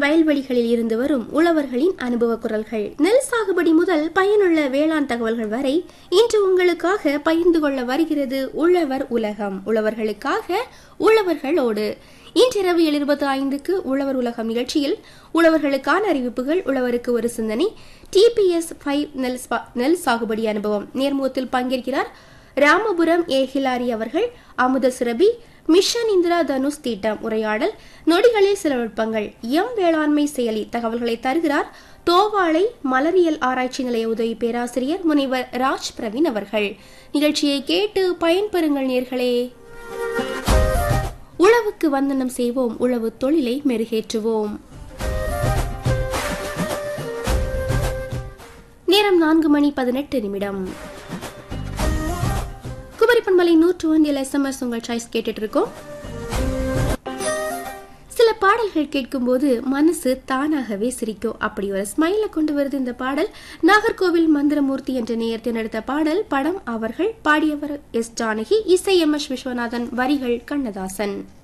வயல்வெளிகளில் இருந்து வரும் உழவர்களின் அனுபவ குரல்கள் நெல் சாகுபடி முதல் பயனுள்ள வேளாண் தகவல்கள் வரை இன்று உங்களுக்காக பகிர்ந்து கொள்ள வருகிறது உழவர் உலகம் உழவர்களுக்காக உழவர்களோடு இன்றிரவு எழுபத்து ஐந்துக்கு உழவர் உலகம் நிகழ்ச்சியில் உழவர்களுக்கான அறிவிப்புகள் உழவருக்கு ஒரு சிந்தனை டிபிஎஸ் ஃபைவ் நெல் ஸ்பா- நெல் சாகுபடி அனுபவம் நேர்முகத்தில் பங்கேற்கிறார் ராமபுரம் ஏ ஹிலாரி அவர்கள் அமுத சுரபி மிஷன் இந்திரா தனுஷ் திட்டம் உரையாடல் நொடிகளில் சில நுட்பங்கள் எம் வேளாண்மை செயலி தகவல்களை தருகிறார் தோவாளை மலரியல் ஆராய்ச்சி நிலைய உதவி பேராசிரியர் முனைவர் ராஜ் பிரவீன் அவர்கள் நிகழ்ச்சியை கேட்டு பயன்பெறுங்கள் நேர்களே உழவுக்கு வந்தனம் செய்வோம் உழவு தொழிலை மெருகேற்றுவோம் நேரம் நான்கு மணி பதினெட்டு நிமிடம் குமரிப்பன்மலை நூற்று ஒன்றில் எஸ்எம்எஸ் உங்கள் சாய்ஸ் கேட்டுட்டு இருக்கோம் சில பாடல்கள் கேட்கும்போது மனசு தானாகவே சிரிக்கும் அப்படி ஒரு ஸ்மைல கொண்டு வருது இந்த பாடல் நாகர்கோவில் மந்திரமூர்த்தி என்ற நேயத்தில் நடத்த பாடல் படம் அவர்கள் பாடியவர் எஸ் ஜானகி இசை எம் எஸ் விஸ்வநாதன் வரிகள் கண்ணதாசன்